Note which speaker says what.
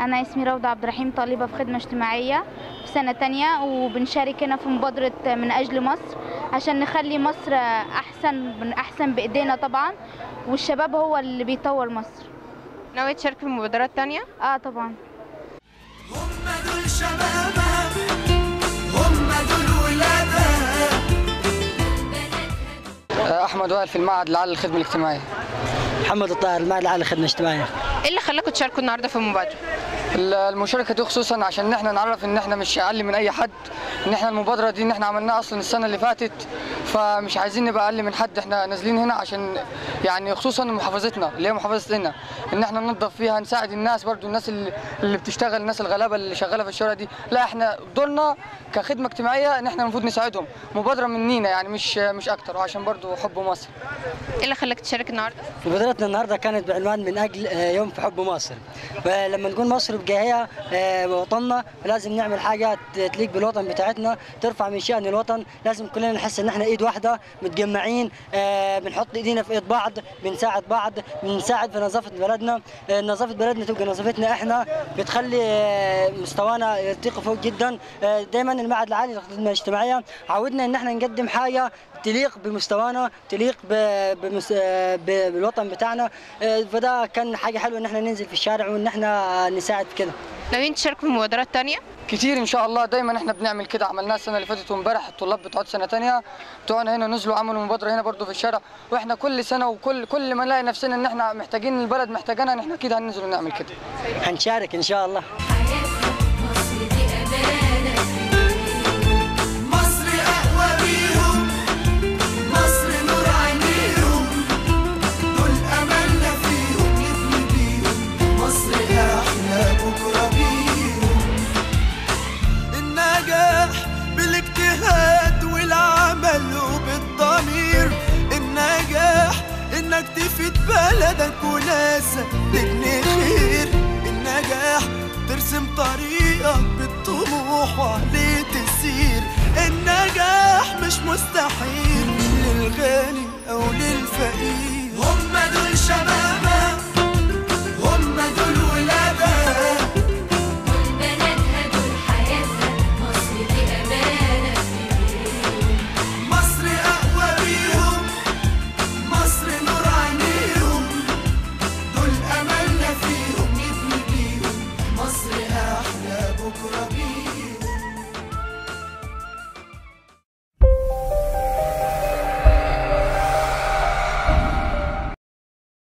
Speaker 1: أنا اسمي روضة عبد الرحيم طالبة في خدمة اجتماعية في سنة تانية وبنشارك هنا في مبادرة من أجل مصر عشان نخلي مصر أحسن من أحسن بإيدينا طبعا والشباب هو اللي بيطور مصر
Speaker 2: ناوية تشارك في مبادرات تانية؟
Speaker 1: آه طبعا
Speaker 3: هم دول شبابها هم دول ولادها
Speaker 4: احمد وائل في المعهد العالي للخدمه الاجتماعيه
Speaker 5: محمد الطاهر المعهد العالي للخدمه الاجتماعيه
Speaker 2: ايه اللي خلاكم تشاركوا النهارده في المبادرة؟
Speaker 4: المشاركه دي خصوصا عشان احنا نعرف ان احنا مش اقل من اي حد ان احنا المبادره دي ان احنا عملناها اصلا السنه اللي فاتت فمش عايزين نبقى اقل من حد احنا نازلين هنا عشان يعني خصوصا محافظتنا اللي هي محافظه لنا ان احنا ننظف فيها نساعد الناس برضو الناس اللي, اللي بتشتغل الناس الغلابه اللي شغاله في الشوارع دي لا احنا دورنا كخدمه اجتماعيه ان احنا المفروض نساعدهم مبادره منينا يعني مش مش اكتر وعشان برضو حب مصر
Speaker 2: ايه اللي خلاك تشارك النهارده؟
Speaker 5: مبادرتنا النهارده كانت بعنوان من اجل آه، يوم في حب مصر فلما نقول مصر بجاهها آه، وطننا لازم نعمل حاجه ت- تليق بالوطن بتاعتنا ترفع من شان الوطن لازم كلنا نحس ان احنا ايد واحده متجمعين آه، بنحط ايدينا في ايد بعض بنساعد بعض بنساعد في نظافه بلدنا آه، نظافه بلدنا تبقى نظافتنا احنا بتخلي آه، مستوانا يرتقي فوق جدا آه، دايما المعهد العالي للخدمه الاجتماعيه عودنا ان احنا نقدم حاجه تليق بمستوانا تليق ب- بمس... ب- بالوطن بتاعنا آه، فده كان حاجه حلوه ان احنا ننزل في الشارع وان احنا نساعد في كده
Speaker 2: ناويين تشاركوا في مبادرات تانية؟
Speaker 4: كتير ان شاء الله دايما احنا بنعمل كده عملناها السنه اللي فاتت وامبارح الطلاب بتوع سنه تانية بتوعنا هنا نزلوا عملوا مبادره هنا برضو في الشارع واحنا كل سنه وكل كل ما نلاقي نفسنا ان احنا محتاجين البلد محتاجانا احنا اكيد هننزل ونعمل كده
Speaker 5: هنشارك ان شاء الله
Speaker 3: مصر أقوى بيهم مصر نور عينيهم دول أملنا فيهم نبني بيهم مصر أحلى بكرة بيهم النجاح بالاجتهاد والعمل وبالضمير النجاح إنك تفيد بلدك وناسك تبني خير النجاح ترسم طريقك بالطموح وعليه تسير النجاح مش مستحيل للغني أو للغني